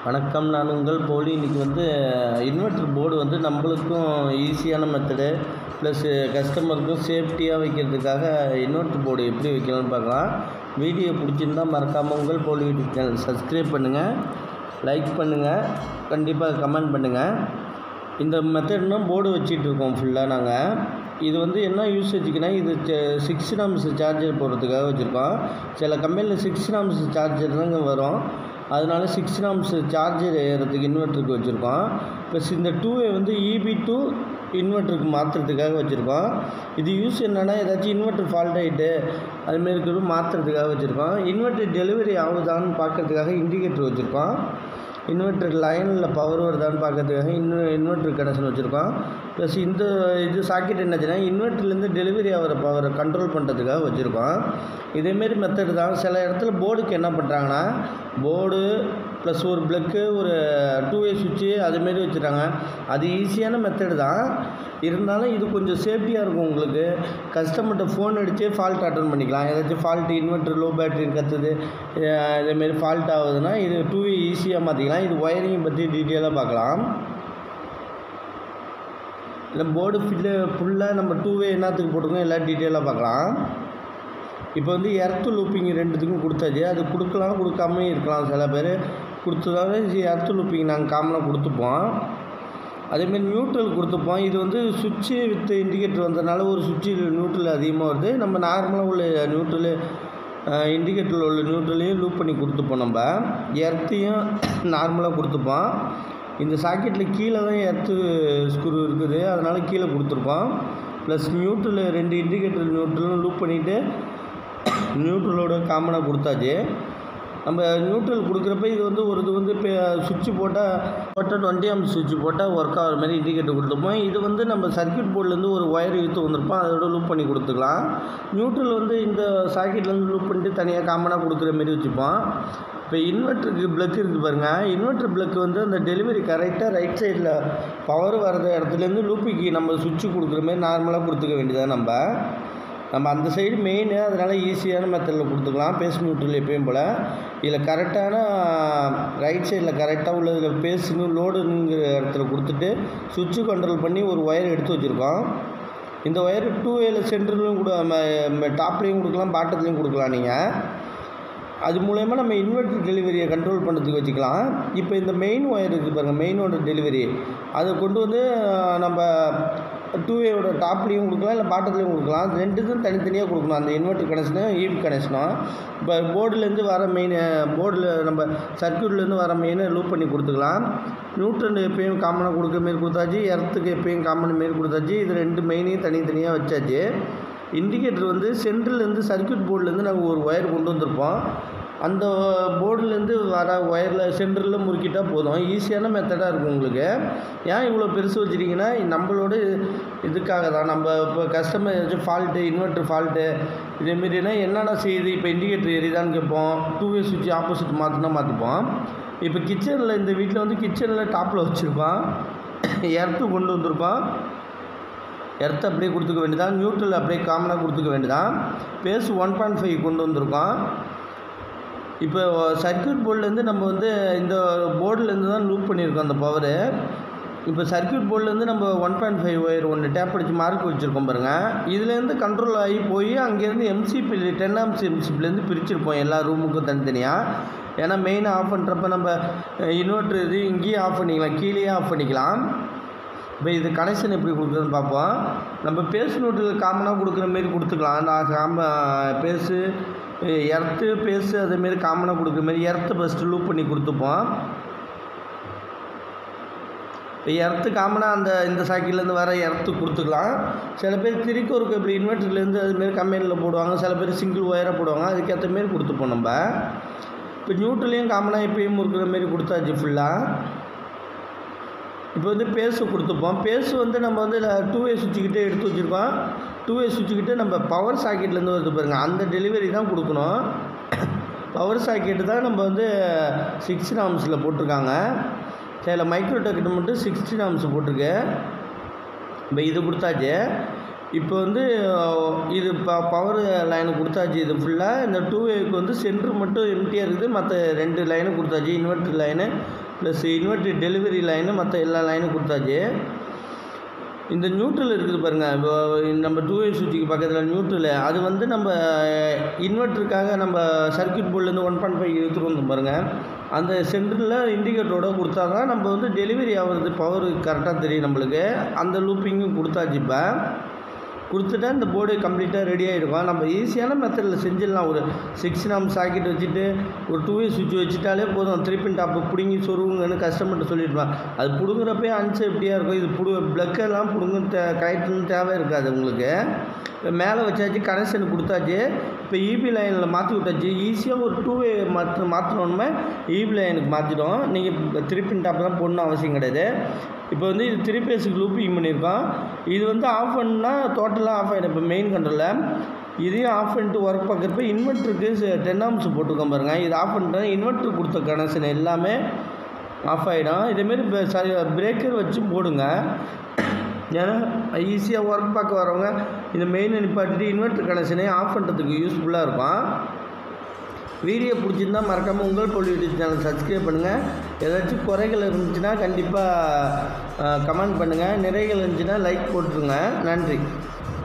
வணக்கம் நான் உங்கள் போலி இன்றைக்கி வந்து இன்வெர்ட்ரு போர்டு வந்து நம்மளுக்கும் ஈஸியான மெத்தடு ப்ளஸ்ஸு கஸ்டமருக்கும் சேஃப்டியாக வைக்கிறதுக்காக இன்வெர்ட்ரு போர்டு எப்படி வைக்கலாம்னு பார்க்கலாம் வீடியோ பிடிச்சிருந்தா மறக்காமல் உங்கள் போலி யூடியூப் சேனல் சப்ஸ்கிரைப் பண்ணுங்கள் லைக் பண்ணுங்கள் கண்டிப்பாக கமெண்ட் பண்ணுங்கள் இந்த மெத்தட்னா போர்டு வச்சிட்டு இருக்கோம் ஃபுல்லாக நாங்கள் இது வந்து என்ன யூசேஜுக்குன்னா இது சிக்ஸ் நாம்ஸ் சார்ஜர் போடுறதுக்காக வச்சுருக்கோம் சில கம்பெனியில் சிக்ஸ் நாம்ஸ் சார்ஜர் தாங்க வரும் அதனால சிக்ஸ் நாம்ஸ் சார்ஜர் ஏறதுக்கு இன்வெர்ட்டருக்கு வச்சுருக்கோம் ப்ளஸ் இந்த டூவை வந்து இபி டூ இன்வெர்ட்டருக்கு மாற்றுறதுக்காக வச்சுருக்கோம் இது யூஸ் என்னென்னா ஏதாச்சும் இன்வெர்ட்டர் ஃபால்ட் ஆகிட்டு அதுமாரி இருக்கிறது மாற்றுறதுக்காக வச்சுருக்கோம் இன்வெர்ட்டர் டெலிவரி ஆகுதான்னு பார்க்கறதுக்காக இண்டிகேட்டர் வச்சுருக்கோம் இன்வெர்ட்டர் லைனில் பவர் வருதான்னு பார்க்கறதுக்காக இன்வெ இன்வெர்ட்டர் கனெக்ஷன் வச்சுருக்கோம் ப்ளஸ் இந்த இது சாக்கெட் என்னாச்சுன்னா இன்வெர்ட்டர்லேருந்து டெலிவரி ஆகிற பவரை கண்ட்ரோல் பண்ணுறதுக்காக வச்சுருக்கோம் இதேமாரி மெத்தட் தான் சில இடத்துல போர்டுக்கு என்ன பண்ணுறாங்கன்னா போர்டு ப்ளஸ் ஒரு ப்ளக்கு ஒரு டூ வே சுவிட்சு அதுமாரி வச்சுருக்காங்க அது ஈஸியான மெத்தடு தான் இருந்தாலும் இது கொஞ்சம் சேஃப்டியாக இருக்கும் உங்களுக்கு கஸ்டமர்கிட்ட ஃபோன் அடித்தே ஃபால்ட் அட்டன் பண்ணிக்கலாம் ஏதாச்சும் ஃபால்ட்டு இன்வெர்ட்டர் லோ பேட்டரி கத்துது அஹ் இதேமாரி ஃபால்ட் ஆகுதுன்னா இது டூ வே ஈஸியாக மாற்றிக்கலாம் இது ஒயரிங் பற்றி டீட்டெயிலாக பார்க்கலாம் இல்லை போர்டு ஃபில்லு ஃபுல்லாக நம்ம டூ வே என்னத்துக்கு போட்டிருக்கோம் எல்லாம் டீட்டெயிலாக பார்க்கலாம் இப்போ வந்து எர்த்து லூப்பிங் ரெண்டுத்துக்கும் கொடுத்தாச்சு அது கொடுக்கலாம் கொடுக்காம இருக்கலாம் சில பேர் கொடுத்ததாவே எர்த்து லூப்பிங் நாங்கள் காமனாக கொடுத்துப்போம் அதேமாரி நியூட்ரல் கொடுத்துப்போம் இது வந்து சுவிட்சு வித் இண்டிகேட்டர் வந்ததுனால ஒரு சுவிட்சு நியூட்ரல் அதிகமாக வருது நம்ம நார்மலாக உள்ள நியூட்ரலு இண்டிகேட்டரில் உள்ள நியூட்ரலையும் லூப் பண்ணி கொடுத்துப்போம் நம்ம எர்த்தையும் நார்மலாக கொடுத்துப்போம் இந்த சாக்கெட்டில் கீழே தான் எர்த்து ஸ்க்ரூ இருக்குது அதனால் கீழே கொடுத்துருப்போம் ப்ளஸ் நியூட்ரல் ரெண்டு இண்டிகேட்டர் நியூட்ரலும் லூப் பண்ணிவிட்டு நியூட்ரலோட காமனாக கொடுத்தாச்சு நம்ம நியூட்ரல் கொடுக்குறப்ப இது வந்து ஒரு இது வந்து இப்போ சுவிட்சு போட்டால் போட்டால் டுவெண்ட்டி ஆம் சுவிட்ச் போட்டால் ஒர்க் ஆகிற மாதிரி இண்டிகேட்டர் கொடுத்துப்போம் இது வந்து நம்ம சர்க்யூட் போர்ட்லேருந்து ஒரு ஒயர் இழுத்து வந்திருப்போம் அதோட லூப் பண்ணி கொடுத்துக்கலாம் நியூட்ரல் வந்து இந்த சாக்கெட்லேருந்து லூப் பண்ணிட்டு தனியாக காமனாக கொடுக்குற மாரி வச்சுப்போம் இப்போ இன்வெர்ட்டருக்கு ப்ளக் இருக்குது பாருங்கள் இன்வெர்ட்டர் ப்ளக் வந்து அந்த டெலிவரி கரெக்டாக ரைட் சைடில் பவர் வர்ற இடத்துலேருந்து லூப்பிக்கு நம்ம சுவிட்சு கொடுக்குற மாதிரி நார்மலாக கொடுத்துக்க வேண்டியதாக நம்ம நம்ம அந்த சைடு மெயின் அதனால் ஈஸியான மெத்தடில் கொடுத்துக்கலாம் பேஸ் நியூட்ரல் எப்பயும் போல் இதில் கரெக்டான ரைட் சைடில் கரெக்டாக உள்ள இதில் பேஸுங்க லோடுங்கிற இடத்துல கொடுத்துட்டு சுவிட்சு கண்ட்ரோல் பண்ணி ஒரு ஒயர் எடுத்து வச்சுருக்கோம் இந்த ஒயர் டூ வேல சென்டர்லையும் கூட டாப்லேயும் கொடுக்கலாம் பாட்டத்துலேயும் கொடுக்கலாம் நீங்கள் அது மூலயமா நம்ம இன்வெர்ட்டர் டெலிவரியை கண்ட்ரோல் பண்ணுறதுக்கு வச்சுக்கலாம் இப்போ இந்த மெயின் ஒயர் இருக்குது பாருங்கள் மெயினோட டெலிவரி அதை கொண்டு வந்து நம்ம டூ வேயோட டாப்லேயும் கொடுக்கலாம் இல்லை பாட்டத்துலேயும் கொடுக்கலாம் ரெண்டுக்கும் தனித்தனியாக கொடுக்கணும் அந்த இன்வெர்ட்டர் கனெக்ஷனும் ஈவி கனெக்ஷனும் இப்போ போர்டுலேருந்து வர மெயின் போர்டில் நம்ம சர்க்யூட்லேருந்து வர மெயினை லூப் பண்ணி கொடுத்துக்கலாம் நியூட்ரன் எப்பயும் காமனாக கொடுக்குற மாரி கொடுத்தாச்சு எர்த்துக்கு எப்பயும் காமன் மாரி கொடுத்தாச்சு இது ரெண்டு மெயினையும் தனித்தனியாக வச்சாச்சு இண்டிகேட்டர் வந்து சென்ட்ரல்லேருந்து சர்க்யூட் போர்ட்லேருந்து நாங்கள் ஒரு ஒயர் கொண்டு வந்திருப்போம் அந்த போர்டுலேருந்து வர ஒயரில் சென்டரில் முறுக்கிட்டால் போதும் ஈஸியான மெத்தடாக இருக்கும் உங்களுக்கு ஏன் இவ்வளோ பெருசு வச்சுருக்கீங்கன்னா நம்மளோட இதுக்காக தான் நம்ம இப்போ கஸ்டமர் ஏதாச்சும் ஃபால்ட்டு இன்வெர்ட்டர் ஃபால்ட்டு இதேமாரினா என்னென்ன செய்யுது இப்போ இண்டிகேட்டர் எரியுதான்னு கேட்போம் டூ வே சுவிட்ச் ஆப்போசிட் மாற்றினா மாற்றிப்போம் இப்போ கிச்சனில் இந்த வீட்டில் வந்து கிச்சனில் டாப்பில் வச்சுருக்கோம் எர்த்து கொண்டு வந்திருக்கோம் எர்த்து அப்படியே கொடுத்துக்க வேண்டியதான் நியூட்ரல் அப்படியே காமனாக கொடுத்துக்க வேண்டியதான் பேஸ் ஒன் பாயிண்ட் ஃபைவ் கொண்டு வந்திருக்கோம் இப்போ சர்க்யூட் போர்ட்லேருந்து நம்ம வந்து இந்த போர்டுலேருந்து தான் லூப் பண்ணியிருக்கோம் அந்த பவரு இப்போ சர்க்யூட் போர்ட்லேருந்து நம்ம ஒன் பாயிண்ட் ஃபைவ் ஒயர் ஒன்று டேப் அடித்து மார்க் வச்சுருக்கோம் பாருங்கள் இதுலேருந்து கண்ட்ரோல் ஆகி போய் அங்கேருந்து எம்சிபி டென் ஆம்ஸ் எம்சிபிலேருந்து பிரிச்சிருப்போம் எல்லா ரூமுக்கும் தனித்தனியாக ஏன்னா மெயினாக ஆஃப் பண்ணுறப்ப நம்ம இன்வெர்ட்ரு இது இங்கேயும் ஆஃப் பண்ணிக்கலாம் கீழேயே ஆஃப் பண்ணிக்கலாம் இப்போ இது கனெக்ஷன் எப்படி கொடுக்குறதுன்னு பார்ப்போம் நம்ம பேஸ் நோட்டில் காமனாக கொடுக்குற மாரி கொடுத்துக்கலாம் நான் காம பேஸு எர்த்து பேஸு அதேமாரி காமனாக கொடுக்குற மாரி எர்த்து ஃபஸ்ட்டு லூப் பண்ணி கொடுத்துப்போம் இப்போ எர்த்து காமனாக அந்த இந்த சைக்கிள்லேருந்து வர எர்த்து கொடுத்துக்கலாம் சில பேர் திரிக்கோருக்கு இப்படி இன்வெர்ட்டர்லேருந்து அதுமாரி கம்பெனியில் போடுவாங்க சில பேர் சிங்கிள் ஒயராக போடுவாங்க அதுக்கேற்ற மாரி கொடுத்துப்போம் நம்ம இப்போ நியூட்ரலையும் காமனாக எப்பயும் இருக்கிற மாரி கொடுத்தாச்சு ஃபுல்லாக இப்போ வந்து பேஸு கொடுத்துப்போம் பேஸு வந்து நம்ம வந்து டூ வே சுவிட்சுக்கிட்டே எடுத்து வச்சுருக்கோம் டூ வே சுவிட்சுக்கிட்டே நம்ம பவர் சாக்கெட்லேருந்து வருது பாருங்கள் அந்த டெலிவரி தான் கொடுக்கணும் பவர் சாக்கெட்டு தான் நம்ம வந்து சிக்ஸ் நாம்ஸில் போட்டிருக்காங்க சில மைக்ரோ டெக்கிட்ட மட்டும் சிக்ஸ்டி நாம்ஸ் போட்டிருக்கு இப்போ இது கொடுத்தாச்சு இப்போ வந்து இது ப பவர் லைனு கொடுத்தாச்சு இது ஃபுல்லாக இந்த டூ வேக்கு வந்து சென்ட்ரு மட்டும் எம்டியாக இருக்குது மற்ற ரெண்டு லைனும் கொடுத்தாச்சு inverter line plus inverter delivery line மற்ற எல்லா லைனும் கொடுத்தாச்சு இந்த நியூட்ரல் இருக்குது பாருங்கள் இப்போ நம்ம டூ வே சுவிட்சுக்கு பக்கத்தில் நியூட்ரல் அது வந்து நம்ம இன்வெர்ட்டருக்காக நம்ம சர்க்யூட் போர்ட்லேருந்து ஒன் பாயிண்ட் ஃபைவ் எடுத்துகிட்டு வந்தோம் பாருங்கள் அந்த சென்டரில் இண்டிகேட்டரோட கொடுத்தா தான் நம்ம வந்து டெலிவரி ஆகிறது பவர் கரெக்டாக தெரியும் நம்மளுக்கு அந்த லூப்பிங்கும் கொடுத்தாச்சு இப்போ கொடுத்துட்டா இந்த போர்டு கம்ப்ளீட்டாக ரெடி ஆகிருக்கும் நம்ம ஈஸியான மெத்தடில் செஞ்சிடலாம் ஒரு சிக்ஸ் நாம் சாக்கெட் வச்சுட்டு ஒரு டூ வே சுவிட்ச் வச்சுட்டாலே போதும் த்ரீ டாப்பு பிடுங்கி சொருவுங்கன்னு கஸ்டமர்கிட்ட சொல்லிடுவான் அது பிடுங்குறப்பே அன்சேஃப்டியாக இருக்கும் இது பிடு ப்ளக்கெல்லாம் பிடுங்க தே கரெக்டுன்னு தேவை இருக்காது உங்களுக்கு இப்போ மேலே வச்சாச்சு கனெக்ஷன் கொடுத்தாச்சு இப்போ இபி லைனில் மாற்றி விட்டாச்சு ஈஸியாக ஒரு டூ வே மாற்ற மாற்றினோன்னே இபி லைனுக்கு மாற்றிட்டோம் நீங்கள் த்ரீ பின் டாப் தான் போடணும் அவசியம் கிடையாது இப்போ வந்து இது த்ரீ பேஸுக்கு லூப்பிங் பண்ணியிருக்கோம் இது வந்து ஆஃப் பண்ணால் டோட்டலாக ஆஃப் ஆகிடும் இப்போ மெயின் கண்ட்ரோலில் இதையும் ஆஃப் பண்ணிட்டு ஒர்க் பார்க்குறப்ப இன்வெர்ட்டருக்கு டென் ஆம்ஸ் போட்டிருக்கோம் பாருங்கள் இது ஆஃப் பண்ணிட்டேன் இன்வெர்ட்டர் கொடுத்த கனெக்ஷன் எல்லாமே ஆஃப் ஆகிடும் இதேமாரி சாரி பிரேக்கர் வச்சு போடுங்க ஏன்னா ஈஸியாக ஒர்க் பார்க்க வரவங்க இந்த மெயினை நிப்பாட்டிட்டு இன்வெர்ட்டர் கனெக்ஷனே ஆஃப் பண்ணுறதுக்கு யூஸ்ஃபுல்லாக இருக்கும் வீடியோ பிடிச்சிருந்தா மறக்காமல் உங்கள் பொருள் யூடியூப் சேனல் சப்ஸ்கிரைப் பண்ணுங்கள் ஏதாச்சும் குறைகள் இருந்துச்சுன்னா கண்டிப்பாக கமெண்ட் பண்ணுங்கள் நிறைகள் இருந்துச்சுன்னா லைக் போட்டுருங்க நன்றி